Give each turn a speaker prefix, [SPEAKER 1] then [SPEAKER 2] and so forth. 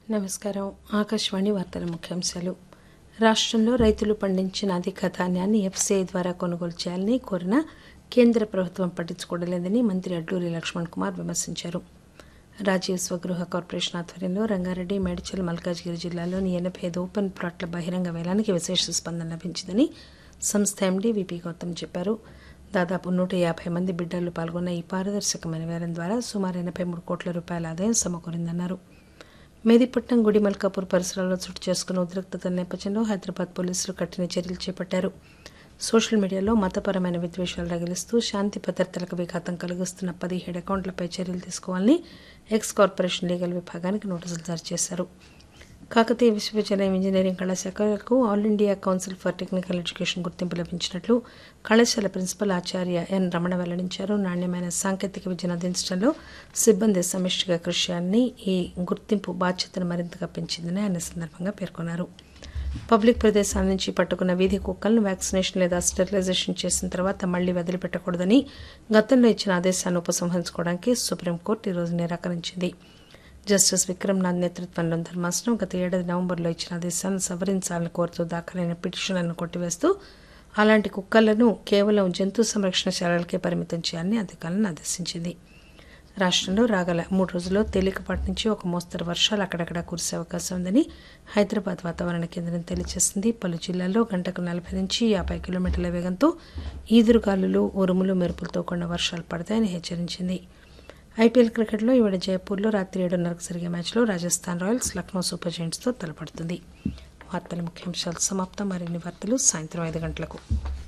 [SPEAKER 1] నమస్కారం ఆకాశవాణి వార్తల ముఖ్యాంశాలు రాష్ట్రంలో రైతులు పండించిన అధిక ధాన్యాన్ని ఎఫ్సీఐ ద్వారా కొనుగోలు చేయాలని కోరిన కేంద్ర ప్రభుత్వం పట్టించుకోవడలేదని మంత్రి అడ్లూరి లక్ష్మణ్ కుమార్ విమర్శించారు రాజీవ్ స్వగృహ కార్పొరేషన్ ఆధ్వర్యంలో రంగారెడ్డి మేడ్చల్ మల్కాజ్గిరి జిల్లాలోని ఎనభై ఐదు ఓపెన్ ప్లాట్ల బహిరంగ వేలానికి విశేష స్పందన లభించిందని సంస్థ ఎండీ విపి గౌతమ్ చెప్పారు దాదాపు నూట యాభై మంది బిడ్డలు పాల్గొన్న ఈ పారదర్శకమైన వేలం ద్వారా సుమారు ఎనభై మూడు కోట్ల రూపాయల ఆదాయం సమకూరిందన్నారు మేదిపట్నం గుడి మల్కాపూర్ పరిసరాల్లో చోటు చేసుకున్న ఉద్రిక్తత నేపథ్యంలో హైదరాబాద్ పోలీసులు కఠిన చర్యలు చేపట్టారు సోషల్ మీడియాలో మతపరమైన విద్వేషాలు రగిలిస్తూ శాంతి భద్రతలకు విఘాతం కలిగిస్తున్న పదిహేడు అకౌంట్లపై చర్యలు తీసుకోవాలని ఎక్స్ కార్పొరేషన్ లీగల్ విభాగానికి నోటీసులు జారీ చేశారు కాకతీయ విశ్వవిద్యాలయం ఇంజనీరింగ్ కళాశాఖలకు all India council for technical education గుర్తింపు లభించినట్లు కళాశాల ప్రిన్సిపల్ ఆచార్య ఎన్ రమణ వెల్లడించారు నాణ్యమైన సాంకేతిక విద్యను అందించడంలో సిబ్బంది సమిష్టిగా కృషి చేయాలని ఈ గుర్తింపు బాధ్యతను మరింతగా పెంచిందని ఆయన సందర్భంగా పేర్కొన్నారు పబ్లిక్ ప్రదేశాల నుంచి పట్టుకున్న వీధి కుక్కలను వ్యాక్సినేషన్ లేదా స్టెరిలైజేషన్ చేసిన తర్వాత మళ్లీ వదిలిపెట్టకూడదని గతంలో ఇచ్చిన ఆదేశాన్ని ఉపసంహరించుకోవడానికి సుప్రీంకోర్టు ఈరోజు నిరాకరించింది జస్టిస్ విక్రమ్నాథ్ నేతృత్వంలోని ధర్మాసనం గత ఏడాది నవంబర్లో ఇచ్చిన ఆదేశాలను సవరించాలని కోరుతూ దాఖలైన పిటిషన్లను కొట్టివేస్తూ అలాంటి కుక్కలను కేవలం జంతు సంరక్షణశాలలకే పరిమితం చేయాలని అధికారులను ఆదేశించింది రాష్ట్రంలో రాగల మూడు రోజుల్లో తేలికపాటి నుంచి ఒక మోస్తరు వర్షాలు అక్కడక్కడ కురిసే అవకాశం ఉందని హైదరాబాద్ వాతావరణ కేంద్రం తెలియజేసింది పలు జిల్లాల్లో గంటకు నలభై నుంచి యాభై కిలోమీటర్ల వేగంతో ఈదురుగాలులు ఉరుములు మెరుపులతో కూడిన వర్షాలు పడతాయని హెచ్చరించింది ఐపీఎల్ క్రికెట్లో ఇవాళ జైపూర్లో రాత్రి ఏడున్నరకు జరిగే మ్యాచ్లో రాజస్థాన్ రాయల్స్ లక్నో సూపర్ జెయింట్స్తో తలపడుతుంది వార్తల ముఖ్యాంశాలు సమాప్తం మరిన్ని వార్తలు సాయంత్రం ఐదు గంటలకు